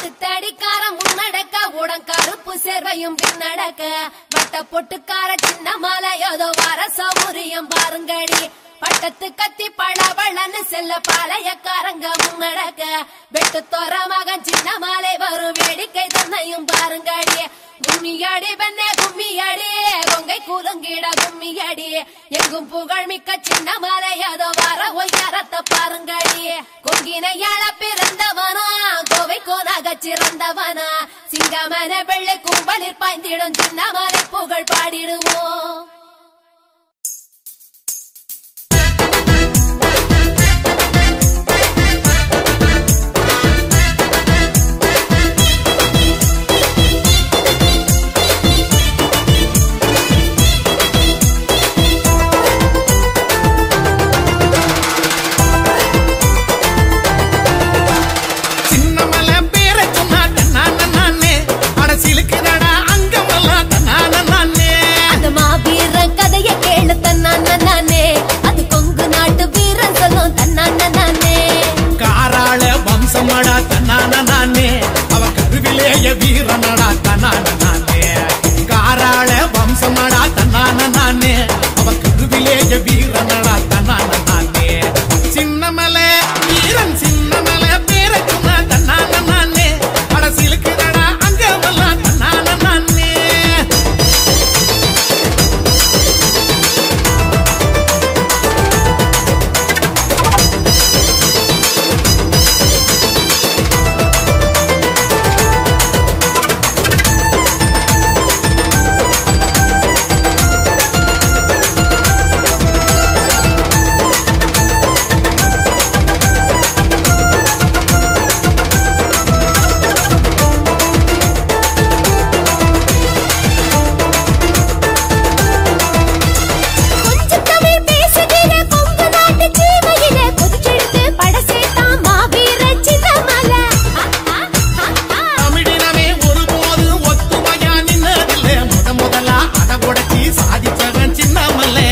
பட்டுத்தடிக்கார முன்னடக்க உடன் கருப்பு சேர்வையும் பின்னடக்க வட்ட பொட்டுக்கார சின்ன மாலை ஏதோ வர சௌரியம் பாருங்கடி பட்டத்து கத்தி பளபளன்னு செல்ல பாளையக்காரங்க முன்னடக்க வெட்டு தோற மகன் சின்ன மாலை வரும் வேடிக்கை தன்னையும் பாருங்கடி கும்மியடி பெண்ணே கும்மியடி கொங்கை கூலுங்கிட கும்மியடி எங்கும் புகழ் மிக்க சின்ன மலை அதோ வர ஒய்யாரத்தை பாருங்கடி கொங்கினையாள பிறந்தவனா கோவை கோனாக சிறந்தவனா சிங்கமன வெள்ளை கும்பலில் பாய்ந்திடும் சின்ன மலை புகழ் பாடிடுவோம் சின்னமலை பேரை சொன்னா தன்னான நானே அட சிலுக்குதடா அங்கமெல்லாம் தன்னான நானே அந்த மாவீரன் கதைய கேளு தன்னான நானே அது கொங்கு நாட்டு வீரன் சொல்லும் தன்னான நானே காராள வம்சமடா தன்னான நானே அவ கருவிலேய வீரனடா தன்னான நானே காராள வம்சமடா தன்னான நானே அவ கருவிலேய வீரனடா தன்னான நானே சின்னமலை வீரன் சின்னமலை பேரை சொன்னா தன்னான நானே அட சிலுக்குதடா அங்கமெல்லாம் தன்னான நானே கொஞ்சம் தமிழ் பேசுகிற கொங்கு நாட்டு சீமையிலே புதுச்செடுத்து பட சேர்த்தான் மாவீர சின்னமலை தமிழினமே ஒருபோது ஒத்துமையா நின்னதில்லை முத முதலா அத உடச்சி சாதிச்சவன் சின்னமல்லே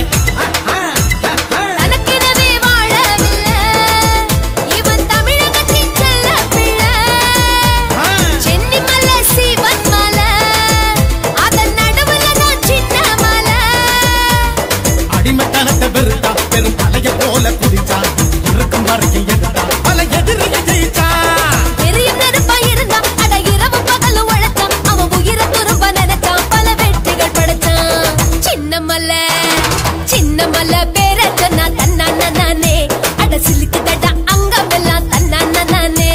தனக்கெனவே வாழவில்லை இவன் தமிழகத்தின் செல்ல பிள்ளை சென்னி மலை சிவன் மலை அதன் நடுவுல தான் சின்ன மலை அடிமைத்தனத்தை வெறுத்தா பெரும் பழைய போல குதிச்சான் இருக்கும் வரைக்கும் எதிர்த்தான் பல எதிரிய ஜெயிச்சான் எரியும் நெருப்பா இருந்தா அட இரவு பகலும் உழைச்சான் அவன் உயிரை துரும்ப நினைச்சான் பல வெற்றிகள் படைச்சான் சின்ன மலை சின்ன மலை பேர சொன்னா தன்னான நானே அட சிலுக்குதடா அங்கமெல்லாம் தன்னான நானே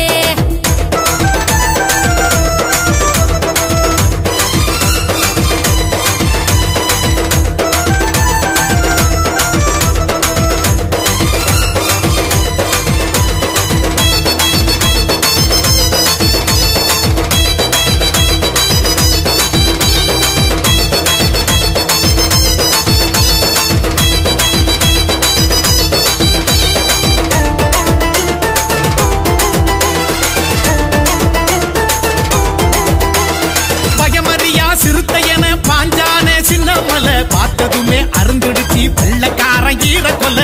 பயமறியா சிறுத்தையன பாஞ்சானே சின்னமலை பார்த்ததுமே அருந்துடுச்சி வெள்ளக்காரன் ஈர கொல்ல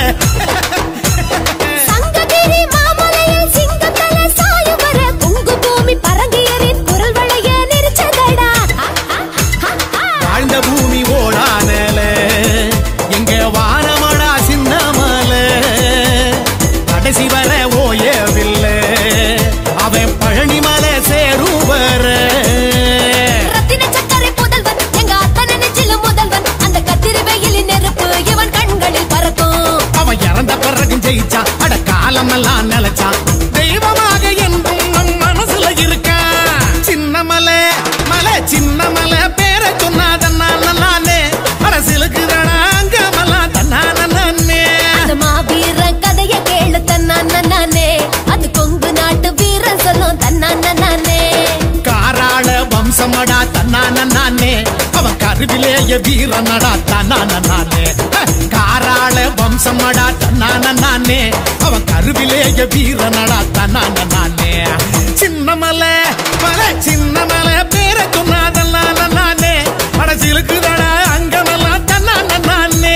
சங்ககிரி மாமலையில் சிங்கத்தல சாயும் வர பொங்கு பூமி பரங்கியரின் குரல் வளைய நெரிச்சதடா வாழ்ந்த பூமி ஓடானல எங்க வானமடா சின்னமலை கடைசி வர ஓயவில்லை அவன் பழனிமலை சேரும் வர ரத்தின சக்கரை புதல்வன் எங்க அத்தனை நெஞ்சிலும் முதல்வன் அந்த கத்திரி வெயிலின் நெருப்பு இவன் கண்களில் பறக்கும் அவன் இறந்த பிறகும் ஜெயிச்சான் அட காலமெல்லாம் நிலைச்சான் தெய்வமாக என்றும் நம் மனசுல இருக்கான் சின்னமலை மலை சின்னமலை பேரை சொன்னாதன்னால நானே அரசியலுக்கு அங்கமெல்லாம் தன்னான நானே அந்த மாவீரன் கதைய கேளு தன்னான நானே அது கொங்கு நாட்டு வீரன் சொல்லும் தன்னான நானே காராள வம்சமடா தன்னான நானே அவன் கருவிலேய வீரனடா தன்னான நானே ஹ! காராள வம்சமடா தன்னான நானே அவன் கருவிலேய வீரனடா தன்னான நானே சின்னமலை மலை சின்னமலை பேரை சொன்னாதல்லான நானே படசிலுக்குதடா அங்கமெல்லாம் தன்னான நானே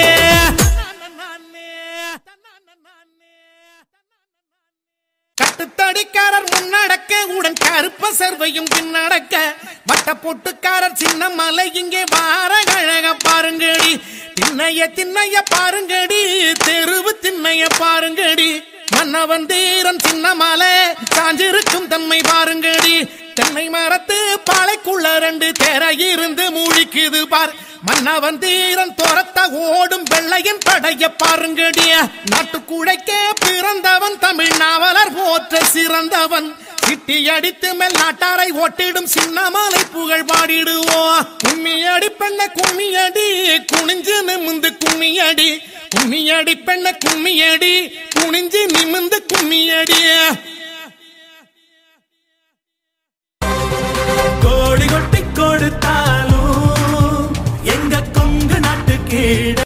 கட்டுத்தடிக்காரர் முன்னடக்க உடன் கருப்ப சேர்வையும் பின்னடக்க வட்ட பொட்டுக்காரர் சின்ன மலை இங்கே வார கழக பாருங்கடி திண்ணைய திண்ணைய பாருங்கடி தெருவு திண்ணைய பாருங்கடி மன்னவன் தீரன் சின்ன மலை சாஞ்சிருக்கும் தன்மை பாருங்கடி தென்னை மரத்து பாலைக்குள்ள ரெண்டு தேர இருந்து மூழ்கிக்குது பார் மன்னவன் தீரன் துரத்த ஓடும் வெள்ளையன் படைய பாருங்கடிய நாட்டுக்குழைக்கே பிறந்தவன் தமிழ் நாவலர் போற்ற சிறந்தவன் சிட்டி அடித்து மேல் நாட்டாரை ஓட்டிடும் சின்னமாலை புகழ் பாடிடுவோம் கும்மியடி பெண்ண கும்மியடி குனிஞ்சு நிமிந்து கும்மியடி கும்மியடி பெண்ண கும்மியடி குனிஞ்சு நிமிந்து கும்மியடி